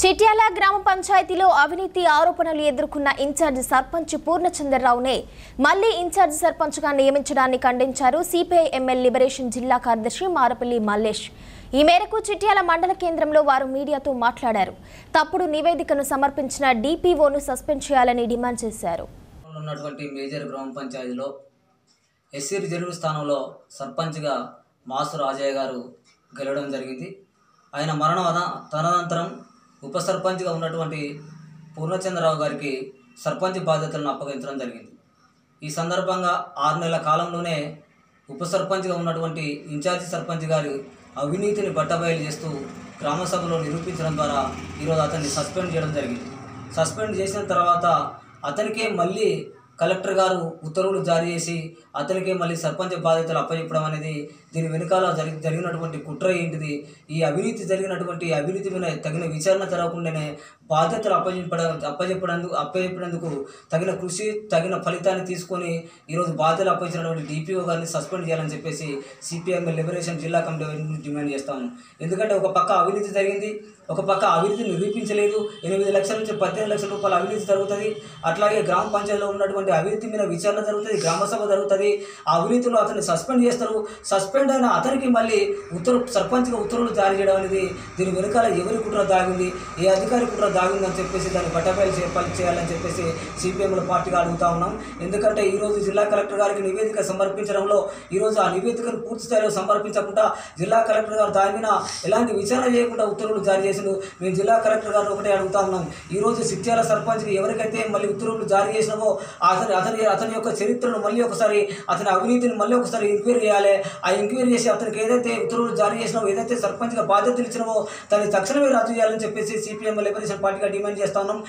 చిట్యాల గ్రామ పంచాయతీలో అవినీతి ఆరోపణలు ఎదుర్కొన్న ఇన్ఛార్జ్ సర్పంచ్ పూర్ణచంద్రరావునే మళ్లీ ఇన్ఛార్జ్ సర్పంచ్గా నియమించడాన్ని ఖండించారు సిపిఐ ఎమ్మెల్ లిబరేషన్ జిల్లా కార్యదర్శి మారపల్లి మల్లేష్ ఈ మేరకు చిట్యాల మండల కేంద్రంలో వారు మీడియాతో మాట్లాడారు తప్పుడు నివేదికను సమర్పించిన డీపీఓను సస్పెండ్ చేయాలని డిమాండ్ చేశారు ఉన్నటువంటి మేజర్ గ్రామ పంచాయతీలో ఎస్సీ రిజర్వ్ స్థానంలో సర్పంచ్గా మాసు రాజయ్య గారు గెలవడం జరిగింది ఆయన మరణం అన- తదనంతరం ఉప సర్పంచ్గా ఉన్నటువంటి పూర్ణచంద్రరావు గారికి సర్పంచ్ బాధ్యతలను అప్పగించడం జరిగింది ఈ సందర్భంగా ఆరు నెలల కాలంలోనే ఉప సర్పంచ్గా ఉన్నటువంటి ఇన్ఛార్జి సర్పంచ్ గారు అవినీతిని బట్టబయలు చేస్తూ గ్రామ సభలో నిరూపించడం ద్వారా ఈరోజు అతన్ని సస్పెండ్ చేయడం జరిగింది సస్పెండ్ చేసిన తర్వాత అతనికే మళ్ళీ కలెక్టర్ గారు ఉత్తర్వులు జారీ చేసి అతనికే మళ్ళీ సర్పంచ్ బాధ్యతలు అప్పచెప్పడం అనేది దీని వెనుకాల జరిగి జరిగినటువంటి కుట్ర ఏంటిది ఈ అవినీతి జరిగినటువంటి అవినీతి మీద తగిన విచారణ జరగకుండానే బాధ్యతలు అప్పచెప్పడం అప్పచెప్పడందుకు అప్పచెప్పినందుకు తగిన కృషి తగిన ఫలితాన్ని తీసుకొని ఈరోజు బాధ్యతలు అప్పగించినటువంటి డిపిఓ గారిని సస్పెండ్ చేయాలని చెప్పేసి సిపిఎం లిబరేషన్ జిల్లా కమిటీ నుంచి డిమాండ్ చేస్తాము ఎందుకంటే ఒక పక్క అవినీతి జరిగింది ఒక పక్క అవినీతి నిరూపించలేదు ఎనిమిది లక్షల నుంచి పద్దెనిమిది లక్షల రూపాయల అవినీతి జరుగుతుంది అట్లాగే గ్రామ పంచాయతీలో ఉన్నటువంటి అవినీతి మీద విచారణ జరుగుతుంది గ్రామ సభ జరుగుతుంది ఆ అవినీతిలో అతన్ని సస్పెండ్ చేస్తారు సస్పెండ్ అయిన అతనికి మళ్ళీ ఉత్తర్వు సర్పంచ్గా ఉత్తర్వులు జారీ చేయడం అనేది దీని వెనుకాల ఎవరి కుట్ర దాగింది ఏ అధికారి కుట్ర దాగిందని చెప్పేసి దాన్ని బట్టబయలు చేయాలి చేయాలని చెప్పేసి సిపిఎంల పార్టీగా అడుగుతా ఉన్నాం ఎందుకంటే ఈరోజు జిల్లా కలెక్టర్ గారికి నివేదిక సమర్పించడంలో ఈరోజు ఆ నివేదికను పూర్తి స్థాయిలో సమర్పించకుండా జిల్లా కలెక్టర్ గారు దాని మీద ఎలాంటి విచారణ చేయకుండా ఉత్తర్వులు జారీ చేసిండు మేము జిల్లా కలెక్టర్ గారు ఒకటే అడుగుతా ఉన్నాం ఈరోజు సిత్యాల సర్పంచ్కి ఎవరికైతే మళ్ళీ ఉత్తర్వులు జారీ చేసినామో అతని అతని అతని యొక్క చరిత్రను మళ్ళీ ఒకసారి అతని అవినీతిని మళ్ళీ ఒకసారి ఎంక్వైరీ చేయాలి ఆ ఎంక్వైరీ చేసి అతనికి ఏదైతే ఉత్తర్వులు జారీ చేసినామో ఏదైతే సర్పంచ్గా బాధ్యతలు ఇచ్చినామో దాన్ని తక్షణమే రద్దు చేయాలని చెప్పేసి సిపిఎం లిబరేషన్ పార్టీగా డిమాండ్ చేస్తా ఉన్నాం